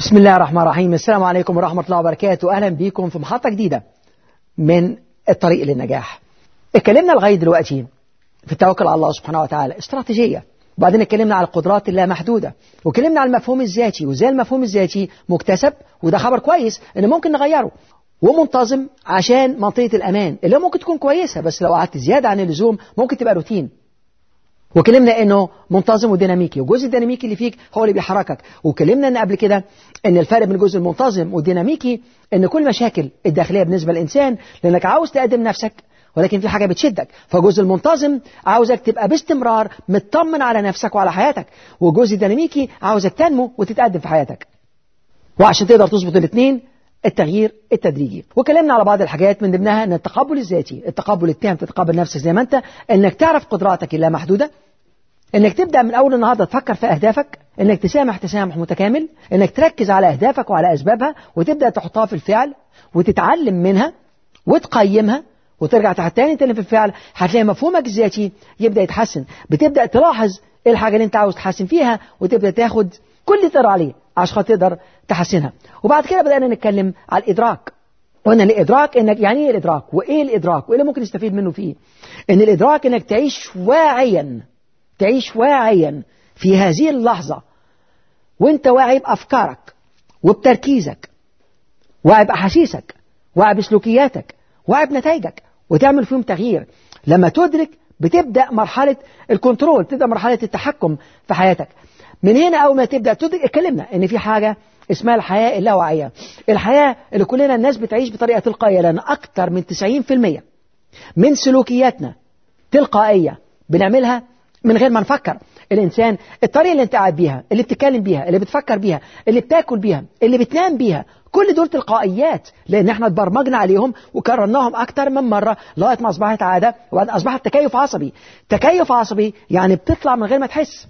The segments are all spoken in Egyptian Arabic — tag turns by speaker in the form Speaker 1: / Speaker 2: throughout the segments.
Speaker 1: بسم الله الرحمن الرحيم السلام عليكم ورحمة الله وبركاته أهلا بكم في محطة جديدة من الطريق للنجاح اتكلمنا لغاية دلوقتي في التوكل على الله سبحانه وتعالى استراتيجية وبعدين اتكلمنا على القدرات اللامحدودة واتكلمنا على المفهوم الذاتي وازاي المفهوم الذاتي مكتسب وده خبر كويس ان ممكن نغيره ومنتظم عشان منطقة الأمان اللي ممكن تكون كويسة بس لو قعدت زيادة عن اللزوم ممكن تبقى روتين وكلمنا انه منتظم وديناميكي والجزء الديناميكي اللي فيك هو اللي بيحركك وكلمنا ان قبل كده ان الفرق بين الجزء المنتظم والديناميكي ان كل مشاكل الداخليه بالنسبه للانسان لانك عاوز تقدم نفسك ولكن في حاجه بتشدك فالجزء المنتظم عاوزك تبقى باستمرار مطمن على نفسك وعلى حياتك والجزء الديناميكي عاوزك تنمو وتتقدم في حياتك وعشان تقدر تظبط الاثنين التغيير التدريجي وكلمنا على بعض الحاجات من ضمنها ان التقبل الذاتي التقبل التام تتقبل نفسك زي ما انت انك تعرف قدراتك اللامحدوده انك تبدا من اول النهارده تفكر في اهدافك انك تسامح تسامح متكامل انك تركز على اهدافك وعلى اسبابها وتبدا تحطها في الفعل وتتعلم منها وتقيمها وترجع تحت تاني تاني في الفعل هتلاقي مفهومك الذاتي يبدا يتحسن بتبدا تلاحظ ايه الحاجه اللي انت عاوز تحسن فيها وتبدا تاخد كل اللي تقدر عليه عشان تقدر تحسنها وبعد كده بدانا نتكلم على الادراك وان الادراك انك يعني ايه الادراك وايه الادراك وايه اللي ممكن نستفيد منه فيه ان الادراك انك تعيش واعيا تعيش واعيا في هذه اللحظة وانت واعي بأفكارك وبتركيزك واعي بأحاسيسك واعي بسلوكياتك واعي بنتائجك وتعمل فيهم تغيير لما تدرك بتبدأ مرحلة الكنترول تبدأ مرحلة التحكم في حياتك من هنا أول ما تبدأ تدرك اتكلمنا إن في حاجة اسمها الحياة اللاواعية الحياة اللي كلنا الناس بتعيش بطريقة تلقائية لأن أكتر من 90% من سلوكياتنا تلقائية بنعملها من غير ما نفكر الإنسان الطريقة اللي أنت قاعد بيها اللي بتتكلم بيها اللي بتفكر بيها اللي بتاكل بيها اللي بتنام بيها كل دول تلقائيات لأن احنا اتبرمجنا عليهم وكررناهم أكتر من مرة لغاية ما أصبحت عادة وبعد أصبحت تكيف عصبي تكيف عصبي يعني بتطلع من غير ما تحس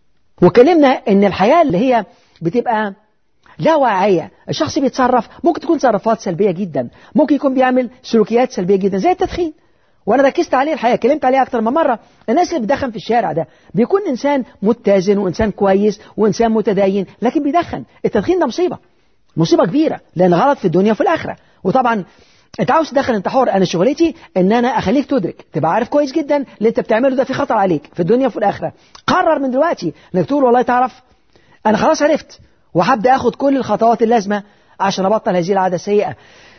Speaker 1: وكلمنا إن الحياة اللي هي بتبقى لا واعية الشخص بيتصرف ممكن تكون تصرفات سلبية جدا ممكن يكون بيعمل سلوكيات سلبية جدا زي التدخين وانا ركزت عليه الحقيقه كلمت عليه اكتر من مره الناس اللي بتدخن في الشارع ده بيكون انسان متزن وانسان كويس وانسان متدين لكن بيدخن التدخين ده مصيبه مصيبه كبيره لان غلط في الدنيا وفي الاخره وطبعا انت عاوز تدخن انت حر انا شغلتي ان انا اخليك تدرك تبقى عارف كويس جدا اللي انت بتعمله ده في خطر عليك في الدنيا وفي الاخره قرر من دلوقتي انك تقول والله تعرف انا خلاص عرفت وهبدا اخد كل الخطوات اللازمه عشان ابطل هذه العاده السيئه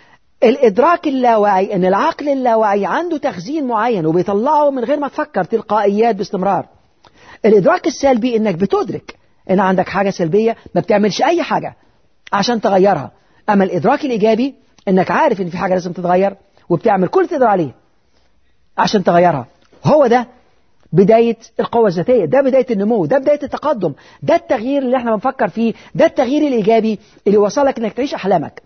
Speaker 1: الإدراك اللاواعي أن العقل اللاواعي عنده تخزين معين وبيطلعه من غير ما تفكر تلقائيات باستمرار الإدراك السلبي أنك بتدرك أن عندك حاجة سلبية ما بتعملش أي حاجة عشان تغيرها أما الإدراك الإيجابي أنك عارف أن في حاجة لازم تتغير وبتعمل كل تقدر عليه عشان تغيرها هو ده بداية القوة الذاتية ده بداية النمو ده بداية التقدم ده التغيير اللي احنا بنفكر فيه ده التغيير الإيجابي اللي وصلك أنك تعيش أحلامك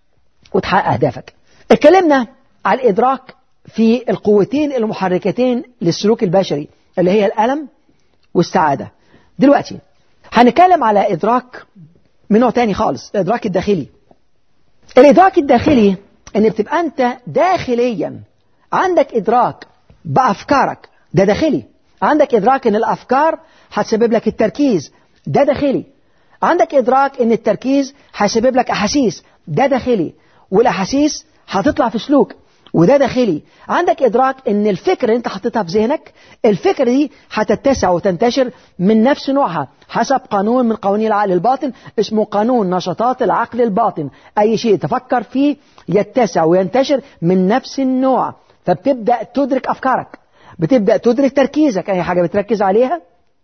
Speaker 1: وتحقق أهدافك اتكلمنا على الإدراك في القوتين المحركتين للسلوك البشري اللي هي الألم والسعادة دلوقتي هنتكلم على إدراك من نوع تاني خالص الإدراك الداخلي الإدراك الداخلي إن بتبقى أنت داخليا عندك إدراك بأفكارك ده داخلي عندك إدراك إن الأفكار هتسبب لك التركيز ده داخلي عندك إدراك إن التركيز هيسبب لك أحاسيس ده داخلي والاحاسيس هتطلع في سلوك وده داخلي عندك ادراك ان الفكره اللي انت حطيتها في ذهنك الفكره دي هتتسع وتنتشر من نفس نوعها حسب قانون من قوانين العقل الباطن اسمه قانون نشاطات العقل الباطن اي شيء تفكر فيه يتسع وينتشر من نفس النوع فبتبدا تدرك افكارك بتبدا تدرك تركيزك اي حاجه بتركز عليها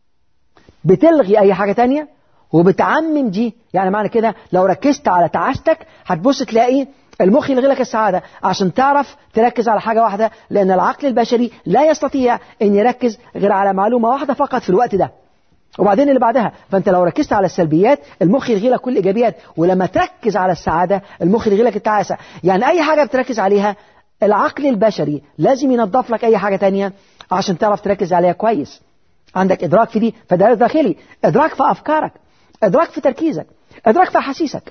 Speaker 1: بتلغي اي حاجه تانية وبتعمم دي يعني معنى كده لو ركزت على تعاستك هتبص تلاقي المخ يلغي لك السعادة عشان تعرف تركز على حاجة واحدة لأن العقل البشري لا يستطيع أن يركز غير على معلومة واحدة فقط في الوقت ده وبعدين اللي بعدها فأنت لو ركزت على السلبيات المخ يلغي لك كل الإيجابيات ولما تركز على السعادة المخ يلغي لك التعاسة يعني أي حاجة بتركز عليها العقل البشري لازم ينظف لك أي حاجة تانية عشان تعرف تركز عليها كويس عندك إدراك في دي فده داخلي إدراك في أفكارك إدراك في تركيزك إدراك في أحاسيسك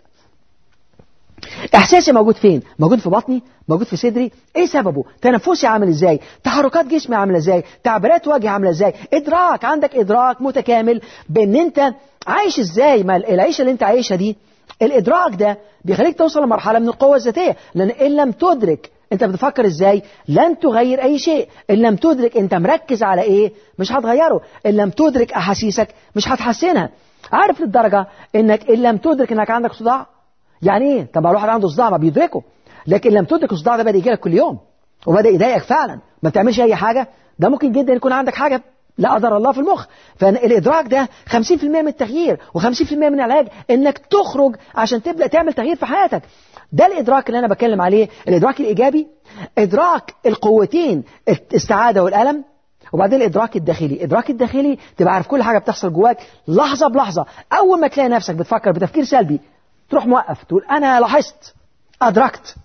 Speaker 1: إحساسي موجود فين؟ موجود في بطني؟ موجود في صدري؟ إيه سببه؟ تنفسي عامل إزاي؟ تحركات جسمي عاملة إزاي؟ تعبيرات وجهي عاملة إزاي؟ إدراك عندك إدراك متكامل بأن أنت عايش إزاي؟ ما العيشة اللي أنت عايشها دي الإدراك ده بيخليك توصل لمرحلة من القوة الذاتية لأن إن لم تدرك أنت بتفكر إزاي لن تغير أي شيء إن لم تدرك أنت مركز على إيه مش هتغيره إن لم تدرك أحاسيسك مش هتحسنها عارف للدرجة إنك إن لم تدرك إنك عندك صداع يعني إيه طب الواحد عنده صداع ما بيدركه لكن لم تدرك الصداع ده بدأ يجي لك كل يوم وبدأ يضايقك فعلا ما بتعملش أي حاجة ده ممكن جدا يكون عندك حاجة لا قدر الله في المخ فالإدراك ده 50% من التغيير و50% من العلاج إنك تخرج عشان تبدأ تعمل تغيير في حياتك ده الإدراك اللي أنا بتكلم عليه الإدراك الإيجابي إدراك القوتين السعادة والألم وبعدين الإدراك الداخلي الإدراك الداخلي تبقى عارف كل حاجة بتحصل جواك لحظة بلحظة أول ما تلاقي نفسك بتفكر بتفكير سلبي تروح موقف تقول أنا لاحظت أدركت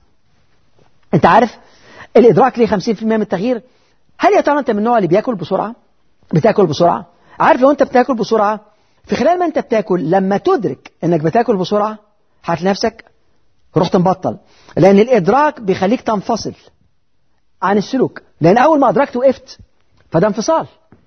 Speaker 1: أنت عارف الإدراك ليه 50% من التغيير هل يا ترى أنت من النوع اللي بياكل بسرعة بتاكل بسرعة عارف لو أنت بتاكل بسرعة في خلال ما أنت بتاكل لما تدرك أنك بتاكل بسرعة هتلاقي نفسك رحت مبطل لأن الإدراك بيخليك تنفصل عن السلوك لأن أول ما أدركت وقفت فده انفصال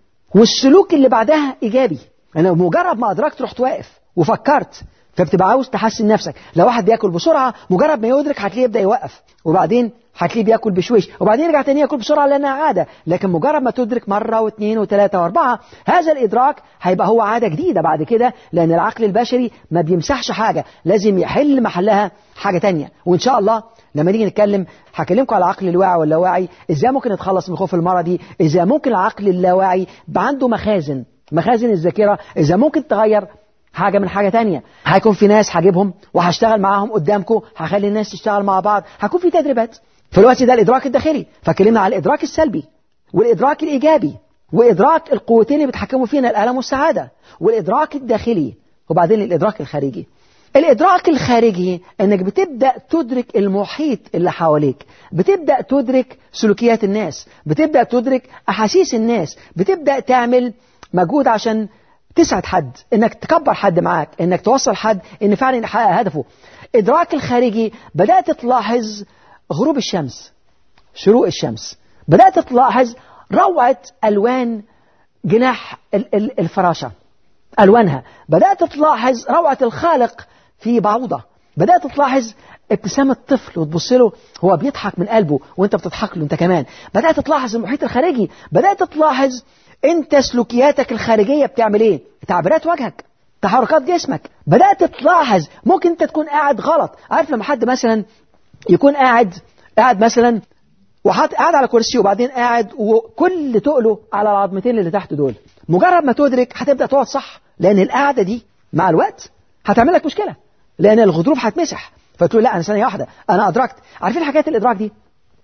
Speaker 1: والسلوك اللي بعدها إيجابي أنا مجرد ما أدركت رحت واقف وفكرت فبتبقى عاوز تحسن نفسك لو واحد بياكل بسرعة مجرد ما يدرك هتلاقيه يبدأ يوقف وبعدين هتلاقيه بياكل بشويش وبعدين يرجع تاني ياكل بسرعة لأنها عادة لكن مجرد ما تدرك مرة واثنين وثلاثة وأربعة هذا الإدراك هيبقى هو عادة جديدة بعد كده لأن العقل البشري ما بيمسحش حاجة لازم يحل محلها حاجة تانية وإن شاء الله لما نيجي نتكلم هكلمكم على العقل الواعي واللاواعي ازاي ممكن نتخلص من الخوف المرضي ازاي ممكن العقل اللاواعي يبقى عنده مخازن مخازن الذاكرة ازاي ممكن تغير حاجة من حاجة تانية هيكون في ناس هجيبهم وهشتغل معاهم قدامكم هخلي الناس تشتغل مع بعض هيكون في تدريبات في الوقت ده الإدراك الداخلي فكلمنا على الإدراك السلبي والإدراك الإيجابي وإدراك القوتين اللي بيتحكموا فينا الألم والسعادة والإدراك الداخلي وبعدين الإدراك الخارجي الإدراك الخارجي أنك بتبدأ تدرك المحيط اللي حواليك بتبدأ تدرك سلوكيات الناس بتبدأ تدرك أحاسيس الناس بتبدأ تعمل مجهود عشان تسعد حد انك تكبر حد معاك انك توصل حد ان فعلا يحقق هدفه ادراك الخارجي بدأت تلاحظ غروب الشمس شروق الشمس بدأت تلاحظ روعة ألوان جناح الفراشة ألوانها بدأت تلاحظ روعة الخالق في بعوضة بدأت تلاحظ ابتسامة طفل وتبص له هو بيضحك من قلبه وانت بتضحك له انت كمان بدأت تلاحظ المحيط الخارجي بدأت تلاحظ انت سلوكياتك الخارجية بتعمل ايه تعبيرات وجهك تحركات جسمك بدأت تلاحظ ممكن انت تكون قاعد غلط عارف لما حد مثلا يكون قاعد قاعد مثلا وحاط قاعد على كرسي وبعدين قاعد وكل تقله على العظمتين اللي تحت دول مجرد ما تدرك هتبدأ تقعد صح لأن القعدة دي مع الوقت هتعمل لك مشكلة لأن الغضروف هتمسح فتقول لا أنا ثانية واحدة أنا أدركت عارفين حكاية الإدراك دي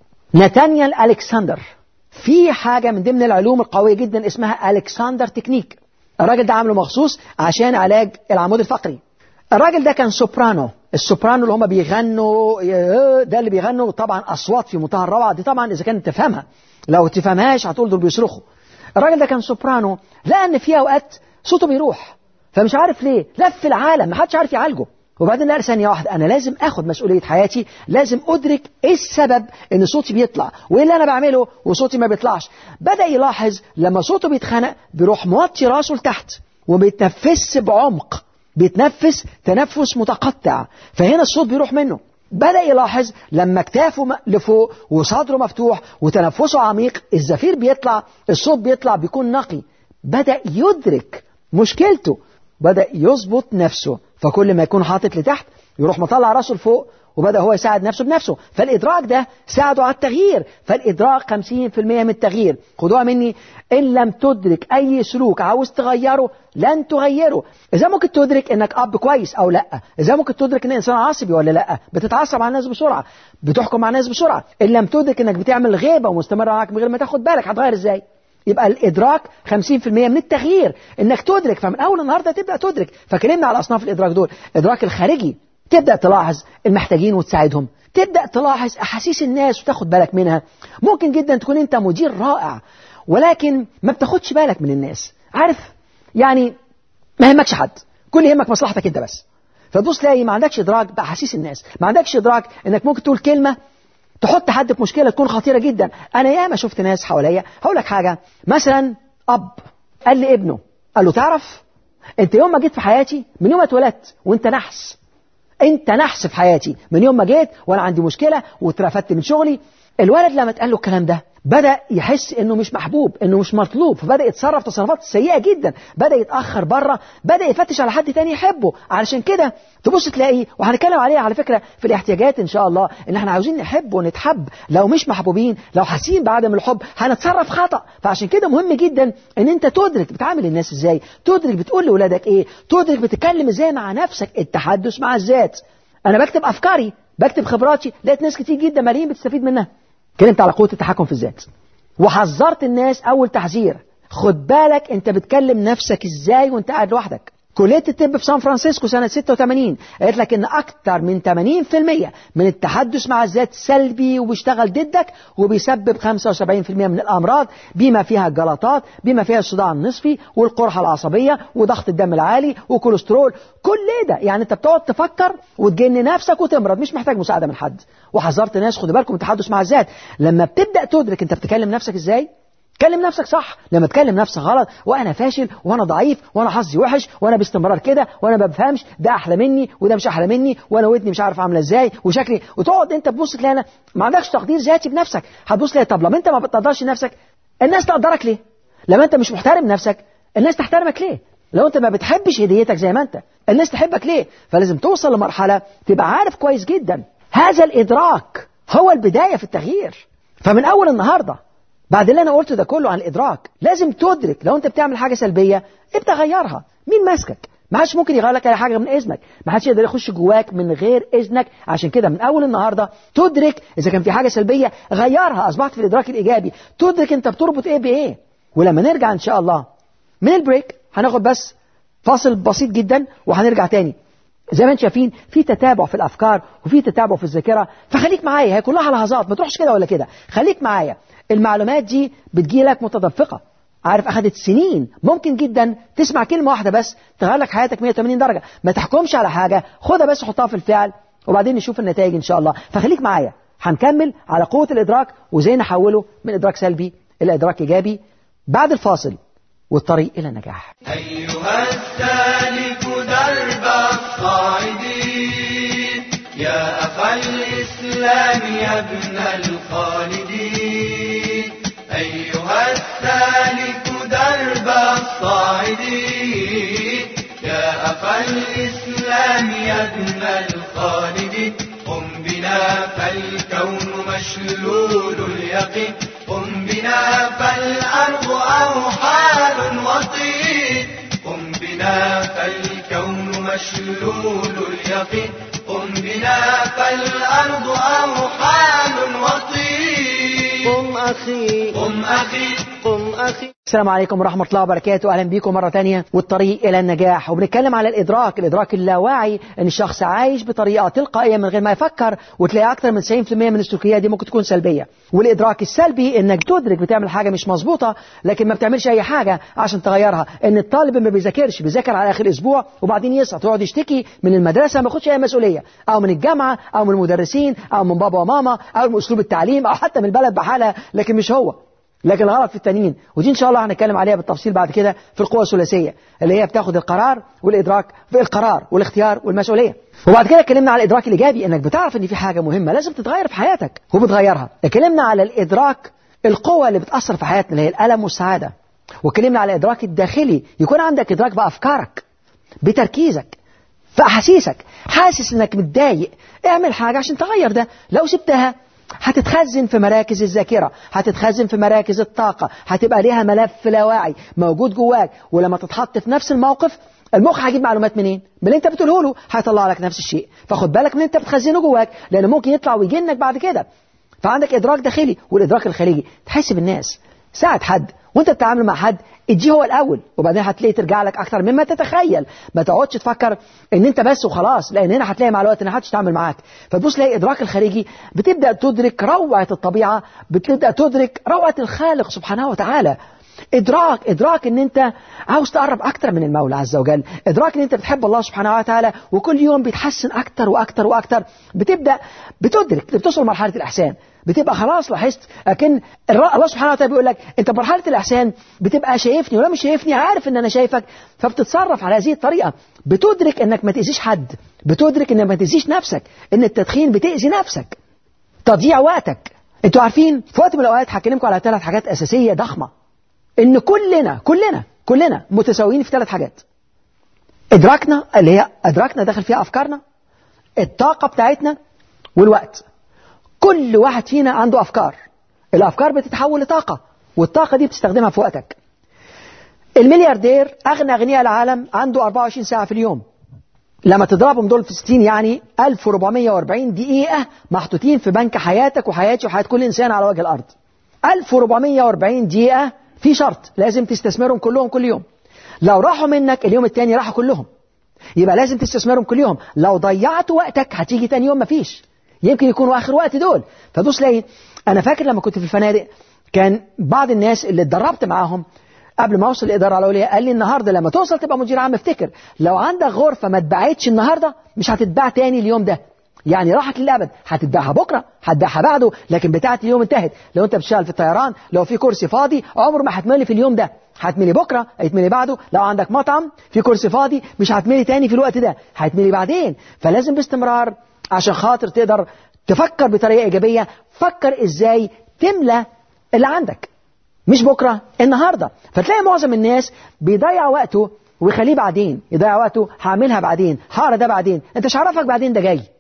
Speaker 1: نتانيال ألكسندر في حاجة من ضمن العلوم القوية جدا اسمها ألكسندر تكنيك الراجل ده عامله مخصوص عشان علاج العمود الفقري الراجل ده كان سوبرانو السوبرانو اللي هم بيغنوا ده اللي بيغنوا طبعا أصوات في منتهى الروعة دي طبعا إذا كانت تفهمها لو تفهمهاش هتقول دول بيصرخوا الراجل ده كان سوبرانو لقى ان في اوقات صوته بيروح فمش عارف ليه لف العالم محدش عارف يعالجه وبعدين لقى ثانية واحدة أنا لازم أخد مسؤولية حياتي لازم أدرك إيه السبب إن صوتي بيطلع وإيه اللي أنا بعمله وصوتي ما بيطلعش بدأ يلاحظ لما صوته بيتخنق بيروح موطي راسه لتحت وبيتنفس بعمق بيتنفس تنفس متقطع فهنا الصوت بيروح منه بدأ يلاحظ لما كتافه لفوق وصدره مفتوح وتنفسه عميق الزفير بيطلع الصوت بيطلع بيكون نقي بدأ يدرك مشكلته بدأ يظبط نفسه فكل ما يكون حاطط لتحت يروح مطلع راسه لفوق وبدأ هو يساعد نفسه بنفسه فالإدراك ده ساعده على التغيير فالإدراك 50% من التغيير خدوها مني إن لم تدرك أي سلوك عاوز تغيره لن تغيره إذا ممكن تدرك إنك أب كويس أو لا إذا ممكن تدرك إن إنسان عصبي ولا لا بتتعصب على الناس بسرعة بتحكم على الناس بسرعة إن لم تدرك إنك بتعمل غيبة ومستمرة معاك من غير ما تاخد بالك هتغير إزاي يبقى الإدراك 50% من التغيير إنك تدرك فمن أول النهاردة تبدأ تدرك فكلمنا على أصناف الإدراك دول إدراك الخارجي تبدأ تلاحظ المحتاجين وتساعدهم تبدأ تلاحظ أحاسيس الناس وتاخد بالك منها ممكن جدا تكون أنت مدير رائع ولكن ما بتاخدش بالك من الناس عارف يعني ما يهمكش حد كل يهمك مصلحتك أنت بس فتبص تلاقي ما عندكش إدراك بأحاسيس الناس ما عندكش إدراك إنك ممكن تقول كلمة تحط حد في مشكلة تكون خطيرة جدا أنا ياما شفت ناس حواليا هقول لك حاجة مثلا أب قال لابنه قال له تعرف أنت يوم ما جيت في حياتي من يوم ما اتولدت وأنت نحس انت نحس في حياتي من يوم ما جيت وانا عندي مشكله واترفدت من شغلي الولد لما اتقال له الكلام ده بدأ يحس انه مش محبوب انه مش مطلوب فبدأ يتصرف تصرفات سيئة جدا بدأ يتأخر بره بدأ يفتش على حد تاني يحبه علشان كده تبص تلاقي وهنتكلم عليها على فكرة في الاحتياجات ان شاء الله ان احنا عاوزين نحب ونتحب لو مش محبوبين لو حاسين بعدم الحب هنتصرف خطأ فعشان كده مهم جدا ان انت تدرك بتعامل الناس ازاي تدرك بتقول لأولادك ايه تدرك بتتكلم ازاي مع نفسك التحدث مع الذات انا بكتب افكاري بكتب خبراتي لقيت ناس كتير جدا ملايين بتستفيد منها اتكلمت على قوة التحكم في الذات وحذرت الناس أول تحذير خد بالك أنت بتكلم نفسك إزاي وأنت قاعد لوحدك كلية الطب في سان فرانسيسكو سنة 86 قالت لك إن أكتر من 80% من التحدث مع الذات سلبي وبيشتغل ضدك وبيسبب 75% من الأمراض بما فيها الجلطات بما فيها الصداع النصفي والقرحة العصبية وضغط الدم العالي وكوليسترول كل ده يعني أنت بتقعد تفكر وتجن نفسك وتمرض مش محتاج مساعدة من حد وحذرت ناس خدوا بالكم من التحدث مع الذات لما بتبدأ تدرك أنت بتكلم نفسك إزاي كلم نفسك صح لما تكلم نفسك غلط وانا فاشل وانا ضعيف وانا حظي وحش وانا باستمرار كده وانا ما بفهمش ده احلى مني وده مش احلى مني وانا ودني مش عارف عامله ازاي وشكلي وتقعد انت تبص تلاقي انا ما عندكش تقدير ذاتي بنفسك هتبص تلاقي طب لما انت ما بتقدرش نفسك الناس تقدرك ليه لما انت مش محترم نفسك الناس تحترمك ليه لو انت ما بتحبش هديتك زي ما انت الناس تحبك ليه فلازم توصل لمرحله تبقى عارف كويس جدا هذا الادراك هو البدايه في التغيير فمن اول النهارده بعد اللي انا قلته ده كله عن الادراك لازم تدرك لو انت بتعمل حاجه سلبيه ابدا غيرها مين ماسكك ما حدش ممكن يغير لك اي حاجه من اذنك ما حدش يقدر يخش جواك من غير اذنك عشان كده من اول النهارده تدرك اذا كان في حاجه سلبيه غيرها اصبحت في الادراك الايجابي تدرك انت بتربط ايه بايه ولما نرجع ان شاء الله من البريك هناخد بس فاصل بسيط جدا وهنرجع تاني زي ما انتم شايفين في تتابع في الافكار وفي تتابع في الذاكره فخليك معايا هي كلها لحظات ما تروحش كده ولا كده خليك معايا المعلومات دي بتجيلك متدفقة عارف أخذت سنين ممكن جدا تسمع كلمة واحدة بس تغير لك حياتك 180 درجة ما تحكمش على حاجة خدها بس حطها في الفعل وبعدين نشوف النتائج إن شاء الله فخليك معايا هنكمل على قوة الإدراك وزي نحوله من إدراك سلبي إلى إدراك إيجابي بعد الفاصل والطريق إلى النجاح
Speaker 2: أيها السالك درب الصاعدين يا أخا الإسلام يا ابن الخالدين أيها السالك درب الصاعدين يا أخا الإسلام يا ابن الخالدين قم بنا فالكون مشلول اليقين قم بنا فالأرض أوحال وطين قم بنا فالكون مشلول اليقين قم بنا فالأرض أوحال وطين
Speaker 3: قم أخي
Speaker 2: قم أخي
Speaker 3: قم أخي
Speaker 1: السلام عليكم ورحمة الله وبركاته أهلا بكم مرة تانية والطريق إلى النجاح وبنتكلم على الإدراك الإدراك اللاواعي إن الشخص عايش بطريقة تلقائية من غير ما يفكر وتلاقي أكثر من 90% من السلوكيات دي ممكن تكون سلبية والإدراك السلبي إنك تدرك بتعمل حاجة مش مظبوطة لكن ما بتعملش أي حاجة عشان تغيرها إن الطالب ما بيذاكرش بيذاكر على آخر الأسبوع وبعدين يسقط يقعد يشتكي من المدرسة ما ياخدش أي مسؤولية أو من الجامعة أو من المدرسين أو من بابا وماما أو من أسلوب التعليم أو حتى من البلد بحالها لكن مش هو لكن الغلط في التانيين ودي ان شاء الله هنتكلم عليها بالتفصيل بعد كده في القوة الثلاثية اللي هي بتاخد القرار والادراك في القرار والاختيار والمسؤولية وبعد كده اتكلمنا على الادراك الايجابي انك بتعرف ان في حاجة مهمة لازم تتغير في حياتك وبتغيرها اتكلمنا على الادراك القوة اللي بتأثر في حياتنا اللي هي الألم والسعادة واتكلمنا على الادراك الداخلي يكون عندك ادراك بافكارك بتركيزك في احاسيسك حاسس انك متضايق اعمل حاجة عشان تغير ده لو سبتها هتتخزن في مراكز الذاكرة هتتخزن في مراكز الطاقة هتبقى ليها ملف لا واعي موجود جواك ولما تتحط في نفس الموقف المخ هيجيب معلومات منين؟ من اللي انت بتقوله له هيطلع لك نفس الشيء فخد بالك من اللي انت بتخزنه جواك لان ممكن يطلع ويجنك بعد كده فعندك ادراك داخلي والادراك الخارجي تحس بالناس ساعد حد وانت بتتعامل مع حد اديه هو الاول وبعدين هتلاقي ترجع لك اكتر مما تتخيل ما تقعدش تفكر ان انت بس وخلاص لان هنا هتلاقي مع الوقت ان محدش يتعامل معاك فتبص تلاقي الادراك الخارجي بتبدا تدرك روعه الطبيعه بتبدا تدرك روعه الخالق سبحانه وتعالى ادراك ادراك ان انت عاوز تقرب اكتر من المولى عز وجل ادراك ان انت بتحب الله سبحانه وتعالى وكل يوم بيتحسن اكتر واكتر واكتر بتبدا بتدرك بتوصل مرحله الاحسان بتبقى خلاص لاحظت لكن الله سبحانه وتعالى بيقول لك انت مرحله الاحسان بتبقى شايفني ولا مش شايفني عارف ان انا شايفك فبتتصرف على هذه الطريقه بتدرك انك ما تاذيش حد بتدرك انك ما تاذيش نفسك ان التدخين بتاذي نفسك تضييع وقتك انتوا عارفين في وقت من الاوقات هكلمكم على ثلاث حاجات اساسيه ضخمه ان كلنا كلنا كلنا متساويين في ثلاث حاجات ادراكنا اللي هي ادراكنا داخل فيها افكارنا الطاقه بتاعتنا والوقت كل واحد فينا عنده افكار الافكار بتتحول لطاقه والطاقه دي بتستخدمها في وقتك الملياردير اغنى اغنياء العالم عنده 24 ساعه في اليوم لما تضربهم دول في 60 يعني 1440 دقيقة محطوطين في بنك حياتك وحياتي وحياة كل إنسان على وجه الأرض 1440 دقيقة في شرط لازم تستثمرهم كلهم كل يوم لو راحوا منك اليوم التاني راحوا كلهم يبقى لازم تستثمرهم كل يوم لو ضيعت وقتك هتيجي تاني يوم مفيش يمكن يكونوا آخر وقت دول فدوس لي أنا فاكر لما كنت في الفنادق كان بعض الناس اللي اتدربت معاهم قبل ما اوصل الاداره العليا قال لي النهارده لما توصل تبقى مدير عام افتكر لو عندك غرفه ما اتباعتش النهارده مش هتتباع تاني اليوم ده يعني راحت للابد هتتباعها بكره هتباعها بعده لكن بتاعه اليوم انتهت لو انت بتشتغل في الطيران لو في كرسي فاضي عمره ما هتملي في اليوم ده هتملي بكره هيتملي بعده لو عندك مطعم في كرسي فاضي مش هتملي تاني في الوقت ده هيتملي بعدين فلازم باستمرار عشان خاطر تقدر تفكر بطريقه ايجابيه فكر ازاي تملى اللي عندك مش بكرة النهاردة فتلاقي معظم الناس بيضيع وقته ويخليه بعدين يضيع وقته هعملها بعدين هقرا ده بعدين انت مش عارفك بعدين ده جاي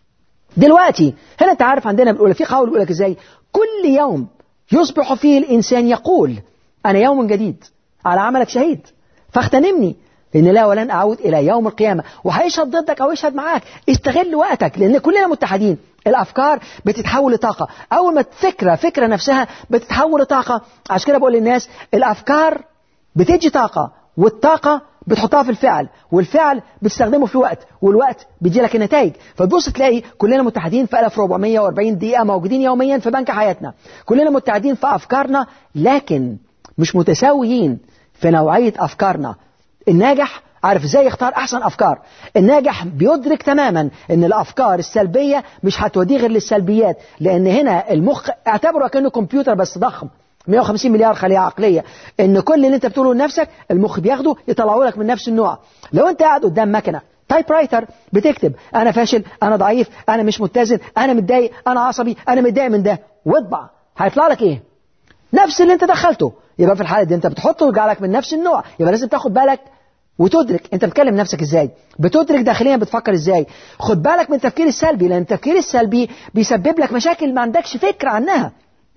Speaker 1: دلوقتي هنا انت عارف عندنا بنقول في قول بيقول لك ازاي كل يوم يصبح فيه الانسان يقول انا يوم جديد على عملك شهيد فاغتنمني لان لا ولن اعود الى يوم القيامه وهيشهد ضدك او يشهد معاك استغل وقتك لان كلنا متحدين الافكار بتتحول لطاقه اول ما فكره فكره نفسها بتتحول لطاقه عشان كده بقول للناس الافكار بتدي طاقه والطاقه بتحطها في الفعل والفعل بتستخدمه في الوقت والوقت بيدي لك النتائج فتبص تلاقي كلنا متحدين في 1440 دقيقه موجودين يوميا في بنك حياتنا كلنا متحدين في افكارنا لكن مش متساويين في نوعيه افكارنا الناجح عارف ازاي يختار احسن افكار الناجح بيدرك تماما ان الافكار السلبيه مش هتوديه غير للسلبيات لان هنا المخ اعتبره كانه كمبيوتر بس ضخم 150 مليار خليه عقليه ان كل اللي انت بتقوله لنفسك المخ بياخده يطلعه لك من نفس النوع لو انت قاعد قدام مكنه تايب رايتر بتكتب انا فاشل انا ضعيف انا مش متزن انا متضايق انا عصبي انا متضايق من ده واطبع هيطلع لك ايه نفس اللي انت دخلته يبقى في الحاله دي انت بتحطه ويرجع لك من نفس النوع يبقى لازم تاخد بالك وتدرك انت بتكلم نفسك ازاي بتدرك داخليا بتفكر ازاي خد بالك من التفكير السلبي لان التفكير السلبي بيسبب لك مشاكل ما عندكش فكره عنها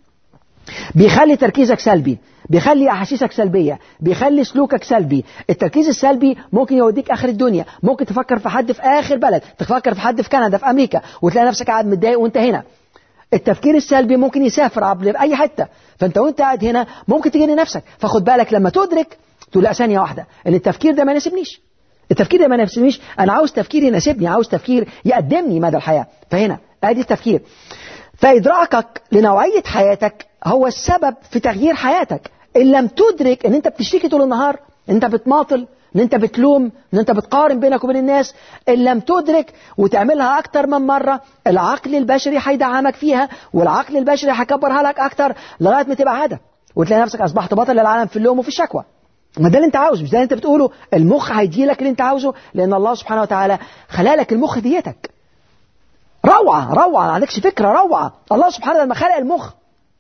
Speaker 1: بيخلي تركيزك سلبي بيخلي احاسيسك سلبيه بيخلي سلوكك سلبي التركيز السلبي ممكن يوديك اخر الدنيا ممكن تفكر في حد في اخر بلد تفكر في حد في كندا في امريكا وتلاقي نفسك قاعد متضايق وانت هنا التفكير السلبي ممكن يسافر عبر اي حته فانت وانت قاعد هنا ممكن تجي لنفسك فخد بالك لما تدرك تقول لا ثانيه واحده ان التفكير ده ما يناسبنيش التفكير ده ما يناسبنيش انا عاوز تفكير يناسبني عاوز تفكير يقدمني مدى الحياه فهنا ادي التفكير فادراكك لنوعيه حياتك هو السبب في تغيير حياتك ان لم تدرك ان انت بتشتكي طول النهار ان انت بتماطل ان انت بتلوم ان انت بتقارن بينك وبين الناس ان لم تدرك وتعملها اكتر من مره العقل البشري هيدعمك فيها والعقل البشري هيكبرها لك اكتر لغايه ما تبقى عاده وتلاقي نفسك اصبحت بطل للعالم في اللوم وفي الشكوى ما ده اللي انت عاوزه مش ده اللي انت بتقوله المخ هيدي لك اللي انت عاوزه لان الله سبحانه وتعالى خلالك المخ ديتك روعه روعه ما عندكش فكره روعه الله سبحانه وتعالى لما خلق المخ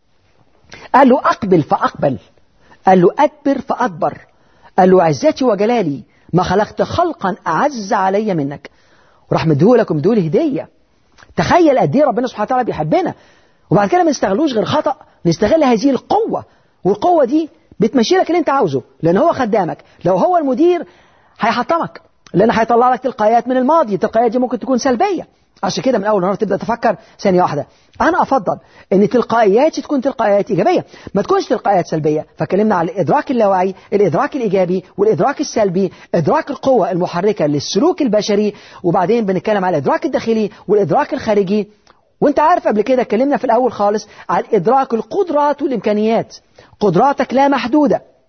Speaker 1: قال له اقبل فاقبل قال له ادبر فادبر قال له عزتي وجلالي ما خلقت خلقا اعز علي منك وراح مديهولك ومديهولي هديه تخيل قد ايه ربنا سبحانه وتعالى بيحبنا وبعد كده ما نستغلوش غير خطا نستغل هذه القوه والقوه دي بتمشي لك اللي انت عاوزه لان هو خدامك لو هو المدير هيحطمك لان هيطلع لك تلقائيات من الماضي التلقائيات دي ممكن تكون سلبيه عشان كده من اول نهار تبدا تفكر ثانيه واحده انا افضل ان تلقائياتي تكون تلقائيات ايجابيه ما تكونش تلقائيات سلبيه فكلمنا على الادراك اللاواعي الادراك الايجابي والادراك السلبي ادراك القوه المحركه للسلوك البشري وبعدين بنتكلم على الادراك الداخلي والادراك الخارجي وانت عارف قبل كده اتكلمنا في الاول خالص على ادراك القدرات والامكانيات قدراتك لا محدوده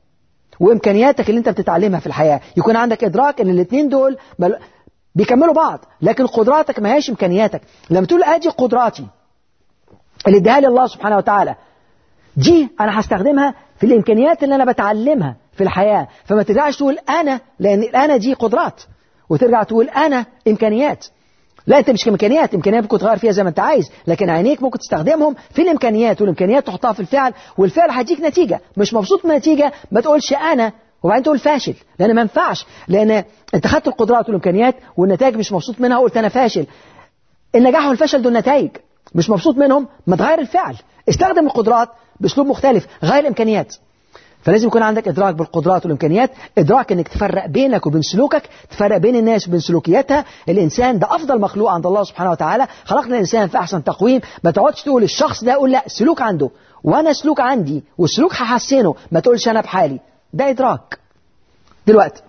Speaker 1: وامكانياتك اللي انت بتتعلمها في الحياه يكون عندك ادراك ان الاثنين دول مل... بيكملوا بعض لكن قدراتك ما هيش امكانياتك لما تقول ادي قدراتي اللي اداها لي الله سبحانه وتعالى دي انا هستخدمها في الامكانيات اللي انا بتعلمها في الحياه فما ترجعش تقول انا لان الانا دي قدرات وترجع تقول انا امكانيات لا انت مش امكانيات امكانيات ممكن تغير فيها زي ما انت عايز لكن عينيك ممكن تستخدمهم في الامكانيات والامكانيات تحطها في الفعل والفعل هيديك نتيجه مش مبسوط من النتيجه ما تقولش انا وبعدين تقول فاشل لان ما ينفعش لان انت خدت القدرات والامكانيات والنتائج مش مبسوط منها قلت انا فاشل النجاح والفشل دول نتائج مش مبسوط منهم ما تغير الفعل استخدم القدرات باسلوب مختلف غير الامكانيات فلازم يكون عندك ادراك بالقدرات والامكانيات ادراك انك تفرق بينك وبين سلوكك تفرق بين الناس وبين سلوكياتها الانسان ده افضل مخلوق عند الله سبحانه وتعالى خلقنا الانسان في احسن تقويم ما تقعدش تقول الشخص ده يقول لا سلوك عنده وانا سلوك عندي والسلوك هحسنه ما تقولش انا بحالي ده ادراك دلوقتي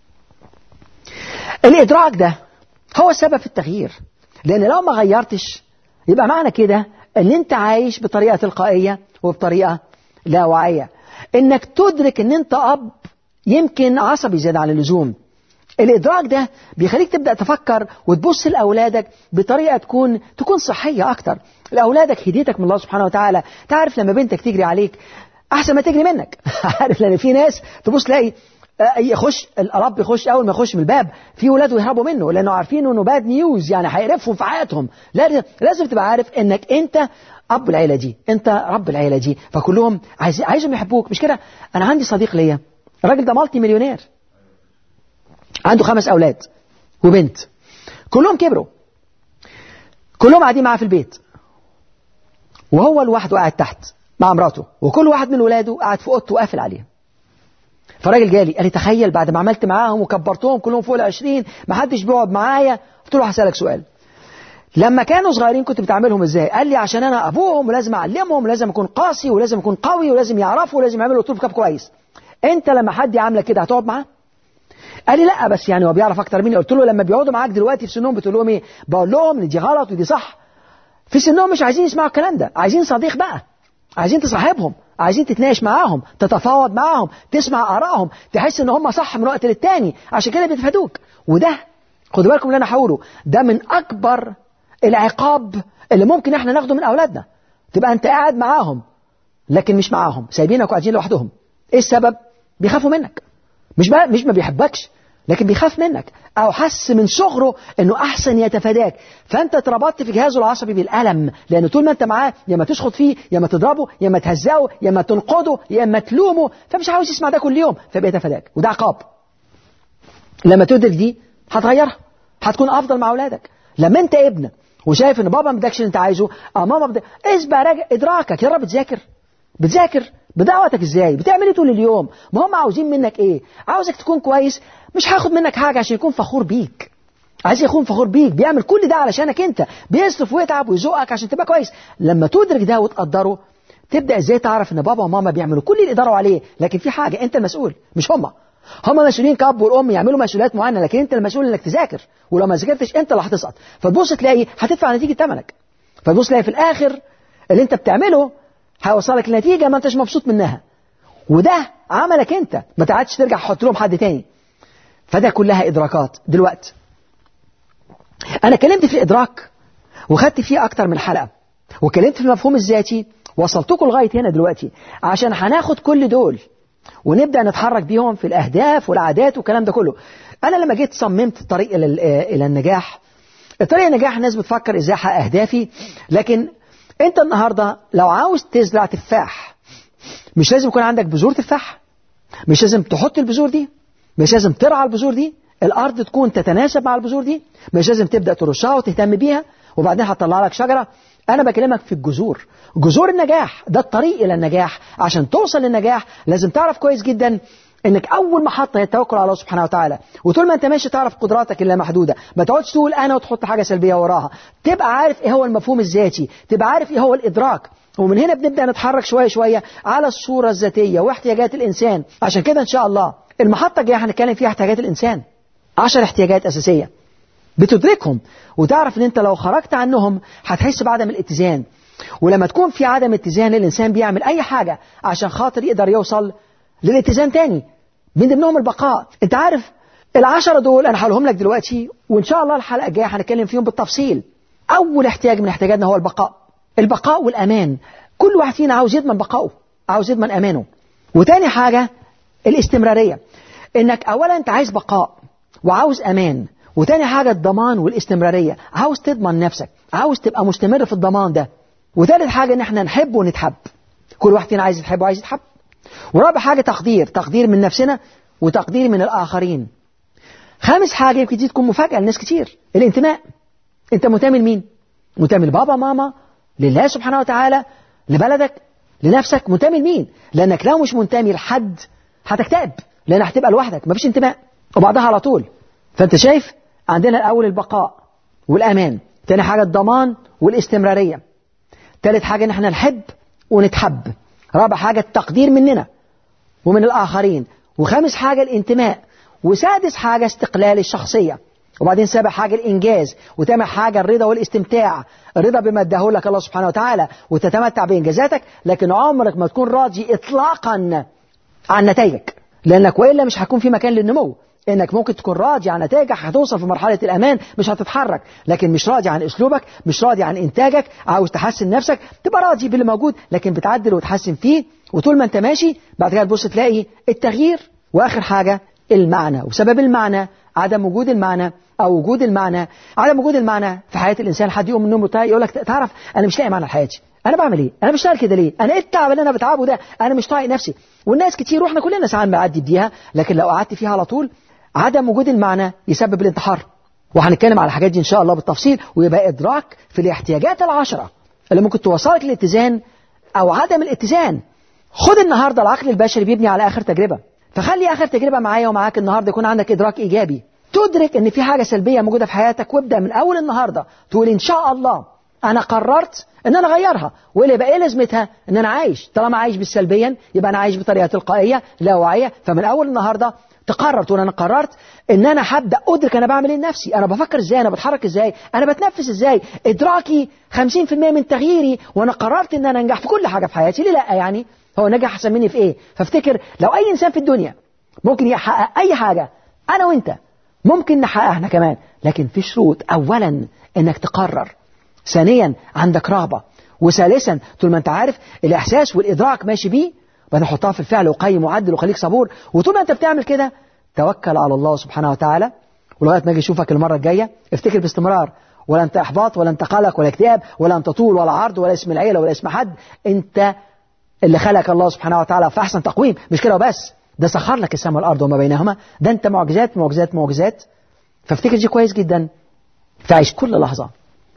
Speaker 1: الادراك ده هو السبب في التغيير لان لو ما غيرتش يبقى معنى كده ان انت عايش بطريقه تلقائيه وبطريقه لا واعيه انك تدرك ان انت اب يمكن عصبي زياده عن اللزوم الادراك ده بيخليك تبدا تفكر وتبص لاولادك بطريقه تكون تكون صحيه اكتر لاولادك هديتك من الله سبحانه وتعالى تعرف لما بنتك تجري عليك احسن ما تجري منك عارف لان في ناس تبص تلاقي يخش الرب يخش اول ما يخش من الباب في ولاد يهربوا منه لانه عارفين انه باد نيوز يعني هيقرفهم في حياتهم لازم لازم تبقى عارف انك انت اب العيله دي انت رب العيله دي فكلهم عايز عايزهم يحبوك مش كده انا عندي صديق ليا الراجل ده مالتي مليونير عنده خمس اولاد وبنت كلهم كبروا كلهم قاعدين معاه في البيت وهو لوحده قاعد تحت مع مراته وكل واحد من ولاده قاعد في اوضته وقافل عليها فالراجل جالي قال لي تخيل بعد ما عملت معاهم وكبرتهم كلهم فوق ال 20 ما حدش بيقعد معايا قلت له هسالك سؤال لما كانوا صغيرين كنت بتعاملهم ازاي؟ قال لي عشان انا ابوهم ولازم اعلمهم ولازم اكون قاسي ولازم اكون قوي ولازم يعرفوا ولازم يعملوا قلت له كويس. انت لما حد يعاملك كده هتقعد معاه؟ قال لي لا بس يعني هو بيعرف اكتر مني قلت له لما بيقعدوا معاك دلوقتي في سنهم بتقول لهم ايه؟ بقول لهم ان دي غلط ودي صح. في سنهم مش عايزين يسمعوا الكلام ده، عايزين صديق بقى. عايزين تصاحبهم عايزين تتناقش معاهم تتفاوض معاهم تسمع آرائهم تحس ان هم صح من وقت للتاني عشان كده بيتفادوك وده خدوا بالكم اللي انا هقوله ده من اكبر العقاب اللي ممكن احنا ناخده من اولادنا تبقى انت قاعد معاهم لكن مش معاهم سايبينك وقاعدين لوحدهم ايه السبب بيخافوا منك مش بقى مش ما بيحبكش لكن بيخاف منك او حس من صغره انه احسن يتفاداك فانت اتربطت في جهازه العصبي بالالم لان طول ما انت معاه يا ما تشخط فيه يا ما تضربه يا ما تهزقه يا ما تنقده يا ما تلومه فمش عاوز يسمع ده كل يوم فبيتفاداك وده عقاب لما تدرك دي هتغيرها هتكون افضل مع اولادك لما انت ابن وشايف ان بابا ما ادكش اللي انت عايزه اه ماما بدك اسبق راجع ادراكك يا رب بتذاكر بتذاكر بدعوتك ازاي بتعمل ايه طول اليوم ما هم عاوزين منك ايه عاوزك تكون كويس مش هاخد منك حاجه عشان يكون فخور بيك عايز يكون فخور بيك بيعمل كل ده علشانك انت بيصرف ويتعب ويزقك عشان تبقى كويس لما تدرك ده وتقدره تبدا ازاي تعرف ان بابا وماما بيعملوا كل اللي يقدروا عليه لكن في حاجه انت المسؤول مش هم هم مسؤولين كاب والام يعملوا مسؤوليات معينه لكن انت المسؤول انك تذاكر ولو ما ذاكرتش انت اللي هتسقط فتبص تلاقي هتدفع نتيجه ثمنك فتبص تلاقي في الاخر اللي انت بتعمله هيوصلك لنتيجه ما انتش مبسوط منها وده عملك انت ما تعادش ترجع تحط لهم حد تاني فده كلها ادراكات دلوقتي انا كلمت في الادراك وخدت فيه اكتر من حلقه وكلمت في المفهوم الذاتي وصلتكم لغايه هنا دلوقتي عشان هناخد كل دول ونبدا نتحرك بيهم في الاهداف والعادات والكلام ده كله انا لما جيت صممت الطريق الى الى النجاح الطريق النجاح الناس بتفكر ازاي احقق اهدافي لكن انت النهارده لو عاوز تزرع تفاح مش لازم يكون عندك بذور تفاح مش لازم تحط البذور دي مش لازم ترعى البذور دي الارض تكون تتناسب مع البذور دي مش لازم تبدا ترشها وتهتم بيها وبعدين هتطلع لك شجره انا بكلمك في الجذور جذور النجاح ده الطريق الى النجاح عشان توصل للنجاح لازم تعرف كويس جدا انك اول محطه هي التوكل على الله سبحانه وتعالى وطول ما انت ماشي تعرف قدراتك اللي محدوده ما تقعدش تقول انا وتحط حاجه سلبيه وراها تبقى عارف ايه هو المفهوم الذاتي تبقى عارف ايه هو الادراك ومن هنا بنبدا نتحرك شويه شويه على الصوره الذاتيه واحتياجات الانسان عشان كده ان شاء الله المحطه الجايه هنتكلم فيها احتياجات الانسان عشر احتياجات اساسيه بتدركهم وتعرف ان انت لو خرجت عنهم هتحس بعدم الاتزان ولما تكون في عدم اتزان الانسان بيعمل اي حاجه عشان خاطر يقدر يوصل للاتزان تاني من ضمنهم البقاء انت عارف العشرة دول انا هقولهم لك دلوقتي وان شاء الله الحلقة الجاية هنتكلم فيهم بالتفصيل اول احتياج من احتياجاتنا هو البقاء البقاء والامان كل واحد فينا عاوز يضمن بقائه عاوز يضمن امانه وتاني حاجة الاستمرارية انك اولا انت عايز بقاء وعاوز امان وتاني حاجة الضمان والاستمرارية عاوز تضمن نفسك عاوز تبقى مستمر في الضمان ده وتالت حاجة ان احنا نحب ونتحب كل واحد فينا عايز يتحب وعايز يتحب ورابع حاجة تقدير تقدير من نفسنا وتقدير من الآخرين خامس حاجة يمكن دي تكون مفاجأة لناس كتير الانتماء انت منتمي لمين منتمي لبابا ماما لله سبحانه وتعالى لبلدك لنفسك منتمي لمين لأنك لو مش منتمي لحد هتكتئب لأن هتبقى لوحدك مفيش انتماء وبعدها على طول فأنت شايف عندنا الأول البقاء والأمان تاني حاجة الضمان والاستمرارية تالت حاجة ان احنا نحب ونتحب رابع حاجة التقدير مننا ومن الآخرين وخامس حاجة الانتماء وسادس حاجة استقلال الشخصية وبعدين سابع حاجة الإنجاز وتامع حاجة الرضا والاستمتاع الرضا بما اداه لك الله سبحانه وتعالى وتتمتع بإنجازاتك لكن عمرك ما تكون راضي إطلاقا عن نتائجك لأنك وإلا مش هيكون في مكان للنمو انك ممكن تكون راضي عن نتائجك هتوصل في مرحله الامان مش هتتحرك لكن مش راضي عن اسلوبك مش راضي عن انتاجك عاوز تحسن نفسك تبقى راضي باللي موجود لكن بتعدل وتحسن فيه وطول ما انت ماشي بعد كده تبص تلاقي التغيير واخر حاجه المعنى وسبب المعنى عدم وجود المعنى او وجود المعنى عدم وجود المعنى في حياه الانسان حد يقوم من النوم يقول لك تعرف انا مش لاقي معنى لحياتي انا بعمل ايه انا بشتغل كده ليه انا ايه التعب اللي انا بتعبه ده انا مش طايق نفسي والناس كتير واحنا كلنا ساعات بنعدي بديها لكن لو قعدت فيها على طول عدم وجود المعنى يسبب الانتحار وهنتكلم على الحاجات دي ان شاء الله بالتفصيل ويبقى ادراك في الاحتياجات العشره اللي ممكن توصلك للاتزان او عدم الاتزان خد النهارده العقل البشري بيبني على اخر تجربه فخلي اخر تجربه معايا ومعاك النهارده يكون عندك ادراك ايجابي تدرك ان في حاجه سلبيه موجوده في حياتك وابدا من اول النهارده تقول ان شاء الله انا قررت ان انا اغيرها واللي يبقى ايه لازمتها ان انا عايش طالما عايش بالسلبيا يبقى انا عايش بطريقه تلقائيه لا واعيه فمن اول النهارده تقرر تقول انا قررت ان انا هبدا ادرك انا بعمل ايه لنفسي انا بفكر ازاي انا بتحرك ازاي انا بتنفس ازاي ادراكي 50% من تغييري وانا قررت ان انا انجح في كل حاجه في حياتي ليه لا يعني هو نجح احسن مني في ايه فافتكر لو اي انسان في الدنيا ممكن يحقق اي حاجه انا وانت ممكن نحققها احنا كمان لكن في شروط اولا انك تقرر ثانيا عندك رغبه وثالثا طول ما انت عارف الاحساس والادراك ماشي بيه بعدين حطها في الفعل وقيم وعدل وخليك صبور وطول ما انت بتعمل كده توكل على الله سبحانه وتعالى ولغايه ما اجي اشوفك المره الجايه افتكر باستمرار ولا انت احباط ولا انت قلق ولا اكتئاب ولا انت طول ولا عرض ولا اسم العيله ولا اسم حد انت اللي خلق الله سبحانه وتعالى في احسن تقويم مش كده وبس ده سخر لك السماء والارض وما بينهما ده انت معجزات معجزات معجزات فافتكر دي كويس جدا تعيش كل لحظه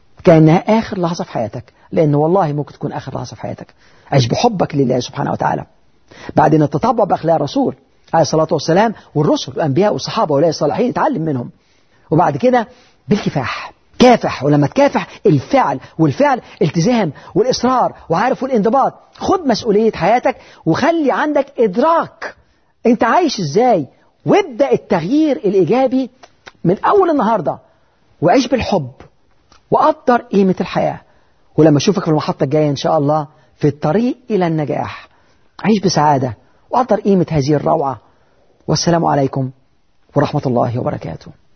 Speaker 1: كانها اخر لحظه في حياتك لان والله ممكن تكون اخر لحظه في حياتك عيش بحبك لله سبحانه وتعالى بعدين التطبع باخلاق الرسول عليه الصلاه والسلام والرسل والانبياء والصحابه واولياء الصالحين اتعلم منهم وبعد كده بالكفاح كافح ولما تكافح الفعل والفعل التزام والإصرار وعارف والانضباط خد مسؤولية حياتك وخلي عندك إدراك أنت عايش إزاي وابدأ التغيير الإيجابي من أول النهاردة وعيش بالحب وقدر قيمة الحياة ولما أشوفك في المحطة الجاية إن شاء الله في الطريق إلى النجاح عيش بسعادة وقدر قيمة هذه الروعة والسلام عليكم ورحمة الله وبركاته